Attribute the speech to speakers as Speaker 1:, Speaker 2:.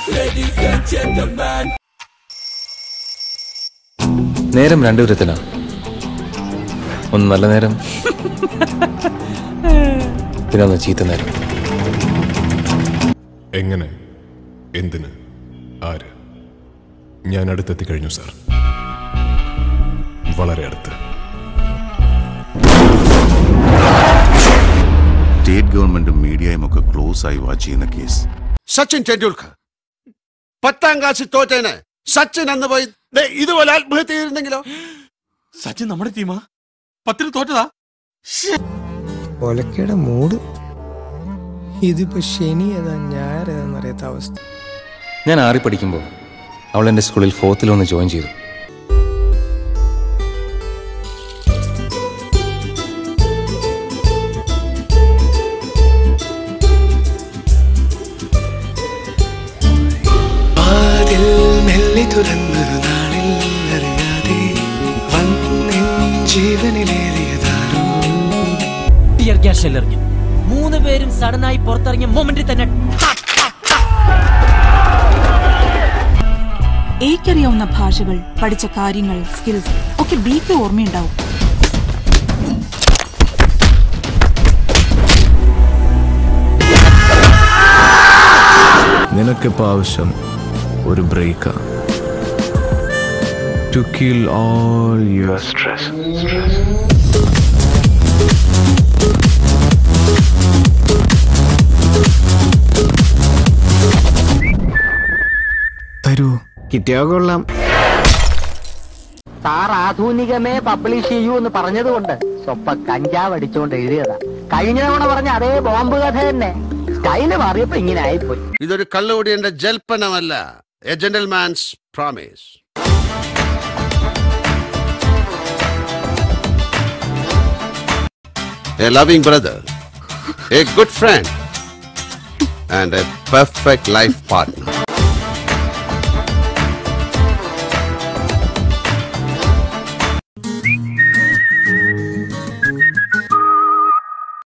Speaker 1: നേരം രണ്ടു വിധത്തിലാണ് ഒന്ന് നല്ല നേരം പിന്നെ ഒന്ന് ചീത്ത നേരം
Speaker 2: എങ്ങനെ എന്തിന് ആര് ഞാൻ അടുത്തെത്തി കഴിഞ്ഞു സാർ വളരെ അടുത്ത്
Speaker 3: സ്റ്റേറ്റ് ഗവൺമെന്റും മീഡിയയും ഒക്കെ ക്ലോസ് ആയി വാച്ച് ചെയ്യുന്ന കേസ്
Speaker 4: സച്ചിൻ ടെണ്ടുൽക്കർ പത്താം ക്ലാസ്സിൽ തോറ്റേന് സച്ചിൻ അന്ന് പോയി ദേ ഇതുപോലെ ആത്മഹത്യ ചെയ്തിരുന്നെങ്കിലോ
Speaker 5: സച്ചിൻ നമ്മുടെ ടീമാ പത്തിന് തോറ്റതാ
Speaker 6: ഒലക്കയുടെ മൂഡ് ഇതിപ്പോ ശനി ഏതാ ഞായർ ഏതാന്നറിയാത്ത അവസ്ഥ
Speaker 1: ഞാൻ ആറി പഠിക്കുമ്പോൾ അവൾ എൻ്റെ സ്കൂളിൽ ഫോർത്തിൽ ഒന്ന് ജോയിൻ ചെയ്തു
Speaker 7: വാതിൽ മെല്ലെ തുറന്ന് നാളിൽ അറിയാതെ വന്നിൻ ജീവനിലേറിയതാരോ
Speaker 8: ടിയർ ഗ്യാസ് ഷെല്ലെറിഞ്ഞു മൂന്ന് പേരും സഡനായി പുറത്തിറങ്ങിയ മൊമെന്റിൽ തന്നെ
Speaker 9: എനിക്കറിയാവുന്ന ഭാഷകൾ പഠിച്ച കാര്യങ്ങൾ സ്കിൽസ് ഒക്കെ ബിക്ക് ഓർമ്മയുണ്ടാവും
Speaker 10: നിനക്കിപ്പോ ആവശ്യം ഒരു ബ്രേക്കാ to kill all your stress തരൂ കിട്ടിയാ കൊള്ളാം
Speaker 11: സാർ ആധുനികമേ പബ്ലിഷ് ചെയ്യൂ എന്ന് പറഞ്ഞതുകൊണ്ട് സ്വപ്പ കഞ്ചാവ് അടിച്ചുകൊണ്ട് എഴുതിയതാ കഴിഞ്ഞ തവണ പറഞ്ഞ അതേ ബോംബ് കഥ തന്നെ സ്റ്റൈല് മാറിയപ്പോ ഇങ്ങനെ ആയിപ്പോയി
Speaker 4: ഇതൊരു കള്ളുകൂടിയന്റെ ജൽപ്പനമല്ല a gentleman's promise A loving brother, a good friend, and a perfect life partner.